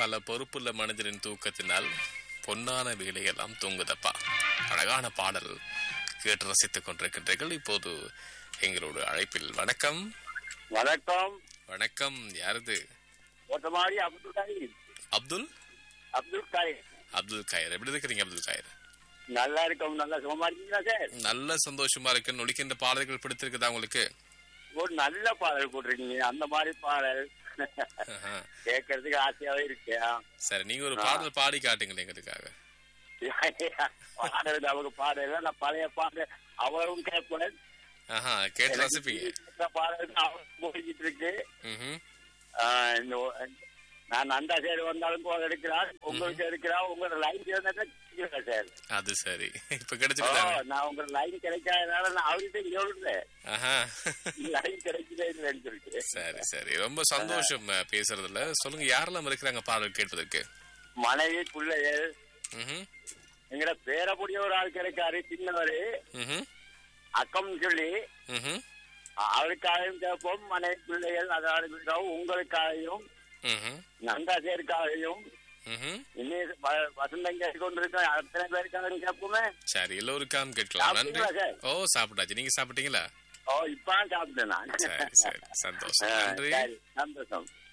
பல பொறுப்புள்ள மனிதரின் தூக்கத்தினால் பொன்னான வேலையெல்லாம் தூங்குதப்பா அழகான பாடல் கேட்டு ரசித்துக் கொண்டிருக்கின்றீர்கள் இப்போது எங்களோட அழைப்பில் வணக்கம் வணக்கம் வணக்கம் யாரது ஓட்டமாடி அப்துல் காயிர் அப்துல் அப்துல் காயிர் அப்துல் காயர் எப்படி இருக்கிறீங்க அப்துல் காயர் நல்லா இருக்கும் நல்லா சுகமா இருக்கீங்களா சார் நல்ல சந்தோஷமா இருக்கு நொடிக்கின்ற பாடல்கள் பிடித்திருக்குதா உங்களுக்கு ஒரு நல்ல பாடல் போட்டிருக்கீங்க அந்த மாதிரி பாடல் ஆஹா. கேட்கறதுக்கு ஆசையாவே இருக்கு சரி நீங்க ஒரு பாடல் பாடி காட்டுங்களேன் எங்களுக்காக பாடல் நமக்கு பாடல் நான் பழைய பாடல் அவரும் கேட்பேன் ஆஹா கேட்டு ரசிப்பீங்க இந்த பாடல் அவரும் போய்கிட்டு இருக்கு ம்ஹும். ஆஹ் இந்த ஒ- நான் அந்த சைடு வந்தாலும் போக எடுக்கிறான் உங்களுக்கு எடுக்கிறான் உங்களோட லைன் சேர்ந்தா சார் அது சரி இப்ப ஓ, கிடைச்சிருக்காங்க நான் உங்க லைன் கிடைக்காதனால நான் அவர்கிட்ட சொல்றேன் ஆஹா லைன் கிடைக்கவே இல்லைன்னு சொல்லிட்டு சரி சரி ரொம்ப சந்தோஷம் அஹ், பேசுறதுல சொல்லுங்க யாரெல்லாம் இருக்கிறாங்க பாடல் கேட்பதற்கு மனைவி பிள்ளைகள் ம்ஹும். எங்கட பேரக்கூடிய ஒரு ஆள் கிடைக்காரு சின்னவரு ம்ஹும். அக்கம் சொல்லி ம்ஹும். அவருக்காகவும் கேட்போம் மனைவி பிள்ளைகள் அதாவது உங்களுக்காகவும் ம்ஹும். நந்தாசேருக்காகவும் ம்ஹும். இன்னும் வ- வசந்தம் கேட்டு கொண்டிருக்க அத்தனை பேருக்காக கேட்போமே சரி எல்லோருக்காம் கேட்கலாம் நன்றி சாப்பிட்டீங்களா சார்? ஓ சாப்பிட்டாச்சு நீங்க சாப்பிட்டீங்களா ஓ இப்பதான் சாப்பிட்டேன் நான் சரி சரி சந்தோஷம் ஆ, நன்றி சரி, சந்தோஷம்